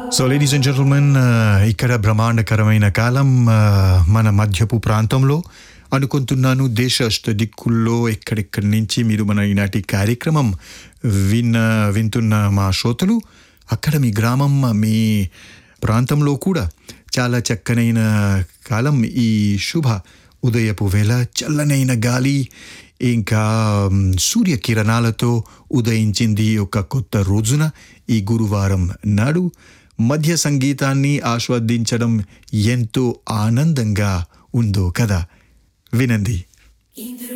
so ladies and gentlemen ఇక్కడ బ్రహ్మాండకరమైన కాలం ఆ, మన మధ్యపు ప్రాంతంలో అనుకుంటున్నాను దేశ అష్ట దిక్కుల్లో ఎక్కడెక్కడి నుంచి మీరు మన ఈనాటి కార్యక్రమం విన్న వింటున్న మా శ్రోతలు అక్కడ మీ గ్రామం మీ ప్రాంతంలో కూడా చాలా చక్కనైన కాలం ఈ శుభ ఉదయపు వేళ చల్లనైన గాలి ఇంకా మ్, సూర్యకిరణాలతో ఉదయించింది ఒక కొత్త రోజున ఈ గురువారం నాడు మధ్య సంగీతాన్ని ఆస్వాదించడం ఎంతో ఆనందంగా ఉందో కదా వినండి ఇంద్రు